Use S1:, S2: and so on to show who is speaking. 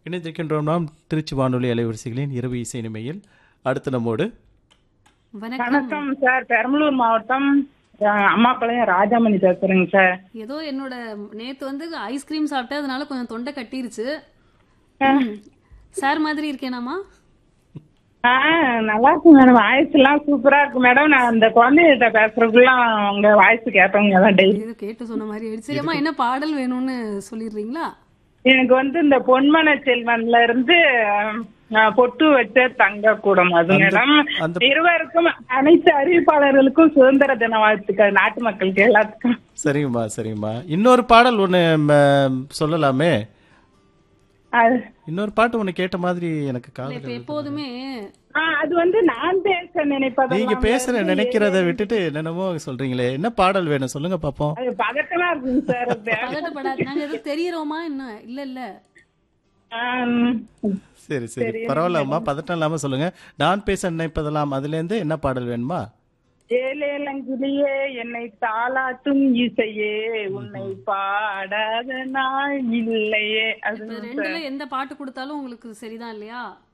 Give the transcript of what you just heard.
S1: இணைந்திருக்கின்றோம் நாம் திருச்சி வானொலி அலைவரிசைகளின் இரவு இசை நிமையில் அடுத்த நம்மோடு
S2: வணக்கம்
S3: வணக்கம் சார் பெரம்பலூர் மாவட்டம் அஹ், அம்மாபாளையம் ராஜாமணி பேசுறேங்க சார்
S2: ஏதோ என்னோட நேத்து வந்து ஐஸ்கிரீம் சாப்பிட்டேன் அதனால கொஞ்சம் தொண்டை கட்டிருச்சு ம். சார் மாதிரி இருக்கேனாமா
S3: ஆ நல்லா இருக்கு மேடம் வாய்ஸ் எல்லாம் சூப்பரா இருக்கு மேடம் நான் அந்த குழந்தைகிட்ட பேசுறதுக்குலாம் உங்க வாய்ஸ் கேட்டவங்க தான் டெய்லி
S2: ஏதோ கேட்டு சொன்ன மாதிரி ஆயிடுச்சு சரிம்மா என்ன பாடல் வேணும்னு சொல்லிடுறீங்களா
S3: எனக்கு வந்து இந்த பொன்மன செல்வன்ல இருந்து அஹ், பொட்டு வச்ச தங்க கூடம் அது மேடம்
S1: அந்த-
S3: இருவருக்கும் அனைத்து அறிவிப்பாளர்களுக்கும் சுதந்திர தின வாழ்த்துக்கள் நாட்டு மக்களுக்கு எல்லாத்துக்கும்
S1: சரிங்கம்மா சரிங்கம்மா இன்னொரு பாடல் ஒன்று சொல்லலாமே
S3: அது-
S1: இன்னொரு பாட்டு ஒன்று கேட்ட மாதிரி எனக்கு
S2: இல்ல
S1: காதல்
S2: இப்ப எப்போதுமே
S3: ஆ, அது வந்து நான் பேச நினைப்பதெல்லாம்
S1: நீங்க பேசுற நினைக்கிறத விட்டுட்டு என்னென்னமோ சொல்றீங்களே என்ன பாடல் வேணும் சொல்லுங்க பாப்போம்
S3: அது பதட்டமா இருக்குங்க சார் அது.
S2: பதட்டப்படாது நாங்க எதுவும் தெரியறோமா என்ன இல்ல இல்ல
S3: ஆம்.
S1: சரி சரி பரவாயில்லம்மா பதட்டம் இல்லாம சொல்லுங்க நான் பேச நினைப்பதெல்லாம் அதுல இருந்து என்ன பாடல் வேணுமா
S3: ஏலேலங்கிலியே என்னை தாளாட்டும் இசையே உன்னை பாடாத நாள் இல்லையே அது
S2: இப்ப ரெண்டுல எந்த பாட்டு கொடுத்தாலும் உங்களுக்கு சரிதான் இல்லையா